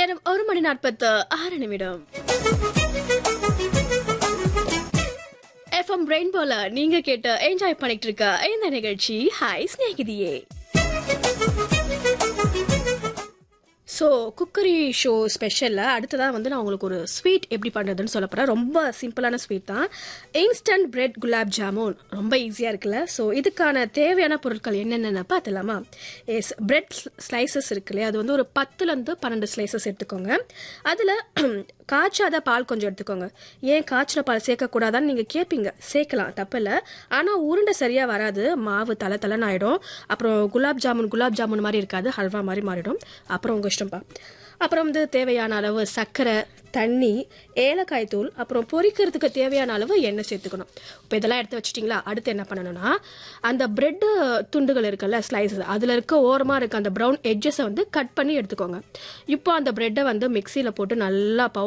நேரம் ஒரு மணி நாற்பத்து ஆறு நிமிடம் எஃப்எம் ரெயின்போல நீங்க கேட்ட என்ஜாய் பண்ணிட்டு இருக்க இந்த நிகழ்ச்சி ஹாய் ஸ்நேகிதியே ஸோ குக்கரி ஷோ ஸ்பெஷலில் அடுத்ததாக வந்து நான் உங்களுக்கு ஒரு ஸ்வீட் எப்படி பண்ணுறதுன்னு சொல்ல போகிறேன் ரொம்ப சிம்பிளான ஸ்வீட் தான் இன்ஸ்டன்ட் பிரெட் குலாப் ஜாமுன் ரொம்ப ஈஸியாக இருக்குல்ல ஸோ இதுக்கான தேவையான பொருட்கள் என்னென்னு பார்த்துலாமா எஸ் பிரெட் ஸ்லைசஸ் இருக்கு இல்லையா அது வந்து ஒரு பத்துலேருந்து பன்னெண்டு ஸ்லைசஸ் எடுத்துக்கோங்க அதில் காய்ச்சாத பால் கொஞ்சம் எடுத்துக்கோங்க ஏன் காய்ச்சின பால் சேர்க்கக்கூடாதான்னு நீங்கள் கேட்பீங்க சேர்க்கலாம் தப்பில்லை ஆனால் உருண்டை சரியாக வராது மாவு தலை தலைன்னு ஆகிடும் அப்புறம் குலாப் ஜாமுன் குலாப் ஜாமுன் மாதிரி இருக்காது ஹல்வா மாதிரி மாறிடும் அப்புறம் உங்கள் இஷ்டம்ப்பா அப்புறம் வந்து தேவையான அளவு சர்க்கரை தண்ணி ஏலக்காய் தூள் அப்புறம் பொரிக்கிறதுக்கு தேவையான அளவு எண்ணெய் சேர்த்துக்கணும் இப்போ இதெல்லாம் எடுத்து வச்சிட்டிங்களா அடுத்து என்ன பண்ணணும்னா அந்த பிரெட்டு துண்டுகள் இருக்குல்ல ஸ்லைசஸ் அதில் இருக்க ஓரமாக இருக்க அந்த ப்ரௌன் எட்ஜஸை வந்து கட் பண்ணி எடுத்துக்கோங்க இப்போ அந்த பிரெட்டை வந்து மிக்சியில் போட்டு நல்லா பவு